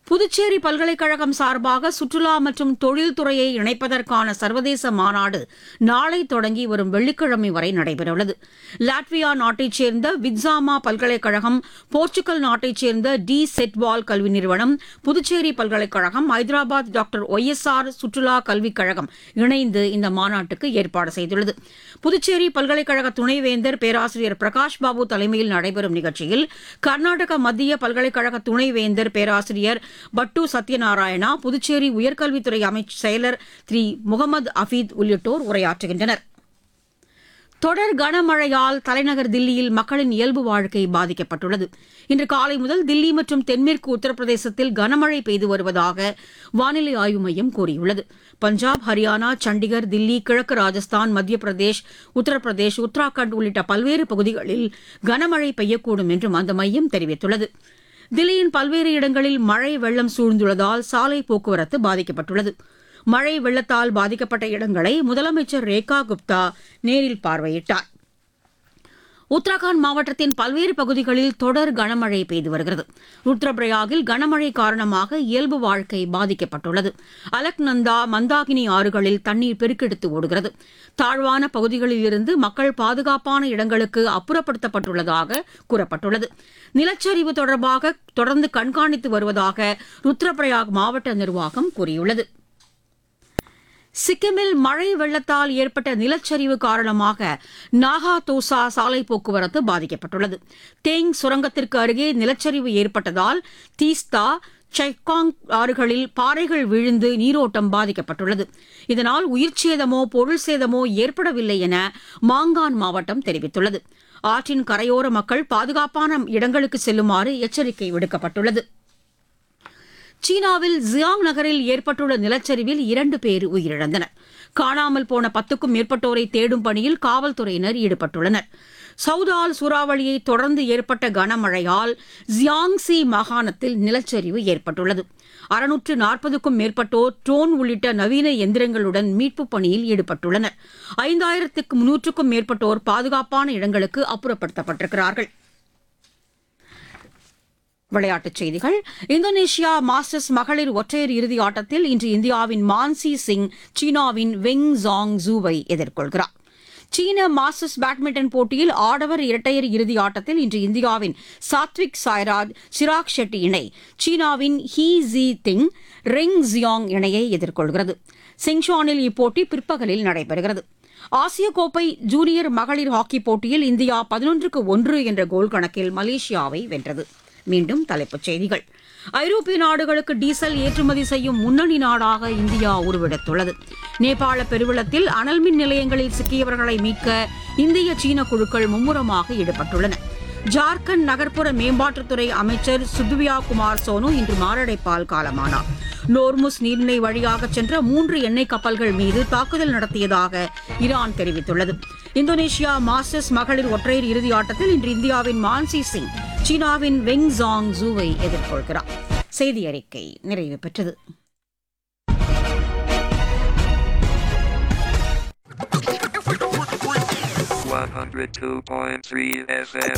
புதுச்சேரி பல்கலைக்கழகம் சார்பாக சுற்றுலா மற்றும் தொழில்துறையை இணைப்பதற்கான சர்வதேச மாநாடு நாளை தொடங்கி வரும் வெள்ளிக்கிழமை வரை நடைபெறவுள்ளது லாட்வியா நாட்டைச் சேர்ந்த விட்சாமா பல்கலைக்கழகம் போர்ச்சுகல் நாட்டைச் சேர்ந்த டி செட்வால் கல்வி நிறுவனம் புதுச்சேரி பல்கலைக்கழகம் ஐதராபாத் டாக்டர் ஒய்எஸ்ஆர் சுற்றுலா கல்விக் கழகம் இணைந்து இந்த மாநாட்டுக்கு ஏற்பாடு செய்துள்ளது புதுச்சேரி பல்கலைக்கழக துணைவேந்தர் பேராசிரியர் பிரகாஷ் பாபு தலைமையில் நடைபெறும் நிகழ்ச்சியில் கர்நாடக மத்திய பல்கலைக்கழக துணைவேந்தர் பேராசிரியர் பட்டு சத்யநாராயணா புதுச்சேரி உயர்கல்வித்துறை அமைச்சர் செயலர் திரு முகமது அஃபீத் உள்ளிட்டோர் உரையாற்றுகின்றனர் தொடர் கனமழையால் தலைநகர் தில்லியில் மக்களின் இயல்பு வாழ்க்கை பாதிக்கப்பட்டுள்ளது இன்று காலை முதல் தில்லி மற்றும் தென்மேற்கு உத்தரப்பிரதேசத்தில் கனமழை பெய்து வருவதாக வானிலை ஆய்வு மையம் கூறியுள்ளது பஞ்சாப் ஹரியானா சண்டிகர் தில்லி கிழக்கு ராஜஸ்தான் மத்திய பிரதேஷ் உத்தரப்பிரதேஷ் உத்தராகண்ட் உள்ளிட்ட பல்வேறு பகுதிகளில் கனமழை பெய்யக்கூடும் என்றும் அந்த மையம் தெரிவித்துள்ளது தில்லியின் பல்வேறு இடங்களில் மழை வெள்ளம் சூழ்ந்துள்ளதால் சாலை போக்குவரத்து பாதிக்கப்பட்டுள்ளது மழை வெள்ளத்தால் பாதிக்கப்பட்ட இடங்களை முதலமைச்சர் ரேகா குப்தா நேரில் பார்வையிட்டார் உத்தரகாண்ட் மாவட்டத்தின் பல்வேறு பகுதிகளில் தொடர் கனமழை பெய்து வருகிறது ருத்ரபிரயாகில் கனமழை காரணமாக இயல்பு வாழ்க்கை பாதிக்கப்பட்டுள்ளது அலக்நந்தா மந்தாகினி ஆறுகளில் தண்ணீர் பெருக்கெடுத்து ஓடுகிறது தாழ்வான பகுதிகளில் இருந்து மக்கள் பாதுகாப்பான இடங்களுக்கு அப்புறப்படுத்தப்பட்டுள்ளதாக கூறப்பட்டுள்ளது நிலச்சரிவு தொடர்பாக தொடர்ந்து கண்காணித்து வருவதாக ருத்ரபிரயாக் மாவட்ட நிர்வாகம் கூறியுள்ளது சிக்கிமில் மழை வெள்ளத்தால் ஏற்பட்ட நிலச்சரிவு காரணமாக நாகா தோசா சாலை போக்குவரத்து பாதிக்கப்பட்டுள்ளது தேங் சுரங்கத்திற்கு அருகே நிலச்சரிவு ஏற்பட்டதால் தீஸ்தா செக்காங் ஆறுகளில் பாறைகள் விழுந்து நீரோட்டம் பாதிக்கப்பட்டுள்ளது இதனால் உயிர்ச்சேதமோ பொருள் சேதமோ ஏற்படவில்லை என மாங்கான் மாவட்டம் தெரிவித்துள்ளது ஆற்றின் கரையோர மக்கள் பாதுகாப்பான இடங்களுக்கு செல்லுமாறு எச்சரிக்கை விடுக்கப்பட்டுள்ளது சீனாவில் ஜியாங் நகரில் ஏற்பட்டுள்ள நிலச்சரிவில் இரண்டு பேர் உயிரிழந்தனர் காணாமல் போன பத்துக்கும் மேற்பட்டோரை தேடும் பணியில் காவல்துறையினர் ஈடுபட்டுள்ளனர் சவுதால் சூறாவளியை தொடர்ந்து ஏற்பட்ட கனமழையால் ஜியாங்சி மாகாணத்தில் நிலச்சரிவு ஏற்பட்டுள்ளது அறுநூற்று நாற்பதுக்கும் மேற்பட்டோர் ட்ரோன் உள்ளிட்ட நவீன எந்திரங்களுடன் மீட்புப் பணியில் ஈடுபட்டுள்ளனர் ஐந்தாயிரத்துக்கு முன்னூற்றுக்கும் மேற்பட்டோர் பாதுகாப்பான இடங்களுக்கு அப்புறப்படுத்தப்பட்டிருக்கிறார்கள் விளையாட்டுச் செய்திகள் இந்தோனேஷியா மாஸ்டர்ஸ் மகளிர் ஒற்றையர் இறுதி ஆட்டத்தில் இன்று இந்தியாவின் மான்சி சிங் சீனாவின் வெங் ஜாங் ஜூவை எதிர்கொள்கிறார் சீன மாஸ்டர்ஸ் பேட்மிண்டன் போட்டியில் ஆடவர் இரட்டையர் இறுதி ஆட்டத்தில் இன்று இந்தியாவின் சாத்விக் சாய்ராஜ் சிராக் ஷெட்டி இணை சீனாவின் He Jiting Ren Xiangyu இணையை எதிர்கொள்கிறது சிங்ஷானில் இப்போட்டி பிற்பகலில் நடைபெறுகிறது ஆசிய கோப்பை ஜூனியர் மகளிர் ஹாக்கி போட்டியில் இந்தியா பதினொன்றுக்கு ஒன்று என்ற கோல் கணக்கில் மலேசியாவை வென்றது மீண்டும் தலைப்புச் செய்திகள் ஐரோப்பிய நாடுகளுக்கு டீசல் ஏற்றுமதி செய்யும் முன்னணி நாடாக இந்தியா உருவெடுத்துள்ளது நேபாள பெருவெள்ளத்தில் அனல் மின் நிலையங்களில் சிக்கியவர்களை மீட்க இந்திய சீன குழுக்கள் மும்முரமாக ஈடுபட்டுள்ளன ஜார்க்கண்ட் நகர்ப்புற மேம்பாட்டுத்துறை அமைச்சர் சுத்வியா குமார் சோனு இன்று மாரடைப்பால் காலமானார் நோர்முஸ் நீர்நிலை வழியாக சென்ற மூன்று எண்ணெய் கப்பல்கள் மீது தாக்குதல் நடத்தியதாக ஈரான் தெரிவித்துள்ளது இந்தோனேஷியா மாஸ்டர்ஸ் மகளிர் ஒற்றையர் இறுதி ஆட்டத்தில் இன்று இந்தியாவின் மான்சி சிங் சீனாவின் வெங் ஜாங் ஜூவை எதிர்கொள்கிறார் செய்தி அறிக்கை நிறைவு பெற்றது One hundred two point three FM.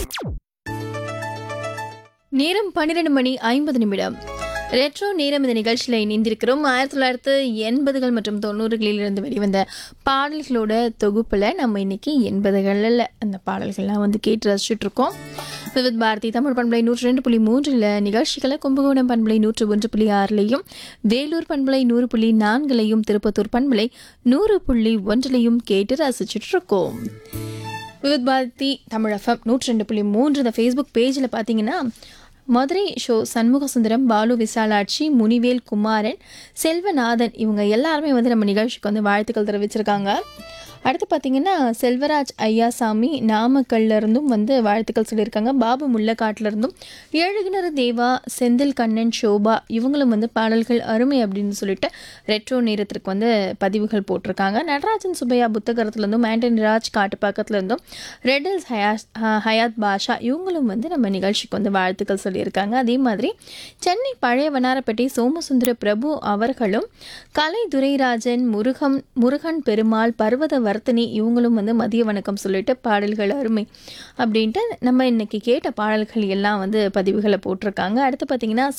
நேரம் பன்னிரெண்டு மணி ஐம்பது நிமிடம் ரெட்ரோ நேரம் இந்த நிகழ்ச்சியில் இணைந்திருக்கிறோம் ஆயிரத்தி தொள்ளாயிரத்து எண்பதுகள் மற்றும் தொண்ணூறுகளில் இருந்து வெளிவந்த பாடல்களோட தொகுப்பில் நம்ம இன்னைக்கு எண்பதுகளில் அந்த பாடல்கள்லாம் வந்து கேட்டு ரசிச்சுட்டு இருக்கோம் விவித் பாரதி தமிழ் பண்பலை நூற்றி ரெண்டு புள்ளி மூன்றில் நிகழ்ச்சிகளை கும்பகோணம் பண்பலை நூற்று ஒன்று புள்ளி ஆறுலையும் வேலூர் பண்பலை நூறு புள்ளி நான்குலையும் திருப்பத்தூர் பண்பலை நூறு புள்ளி ஒன்றிலையும் கேட்டு ரசிச்சுட்டு இருக்கோம் விவித் பாரதி தமிழ் எஃப்எம் நூற்றி ரெண்டு புள்ளி மூன்று இந்த ஃபேஸ்புக் பேஜில் பார்த்தீங்கன்னா மதுரை ஷோ சண்முக சுந்தரம் பாலு விசாலாட்சி முனிவேல் குமாரன் செல்வநாதன் இவங்க எல்லாருமே வந்து நம்ம நிகழ்ச்சிக்கு வந்து வாழ்த்துக்கள் தெரிவிச்சிருக்காங்க அடுத்து பார்த்தீங்கன்னா செல்வராஜ் ஐயாசாமி நாமக்கல்ல இருந்தும் வந்து வாழ்த்துக்கள் சொல்லியிருக்காங்க பாபு முள்ளக்காட்டுல இருந்தும் ஏழுகிணறு தேவா செந்தில் கண்ணன் சோபா இவங்களும் வந்து பாடல்கள் அருமை அப்படின்னு சொல்லிட்டு ரெட்ரோ நேரத்திற்கு வந்து பதிவுகள் போட்டிருக்காங்க நடராஜன் சுப்பையா புத்தகரத்துல இருந்தும் ஆண்டனி ராஜ் காட்டுப்பாக்கத்துல இருந்தும் ரெடல்ஸ் ஹயாஸ் ஹயாத் பாஷா இவங்களும் வந்து நம்ம நிகழ்ச்சிக்கு வந்து வாழ்த்துக்கள் சொல்லியிருக்காங்க அதே மாதிரி சென்னை பழைய வண்ணாரப்பேட்டை சோமசுந்தர பிரபு அவர்களும் கலை துரைராஜன் முருகன் முருகன் பெருமாள் பர்வத வர்த்தனி இவங்களும் வந்து மதிய வணக்கம் சொல்லிட்டு பாடல்கள் அருமை அப்படின்ட்டு நம்ம இன்னைக்கு கேட்ட பாடல்கள் எல்லாம் வந்து பதிவுகளை போட்டிருக்காங்க அடுத்து பார்த்தீங்கன்னா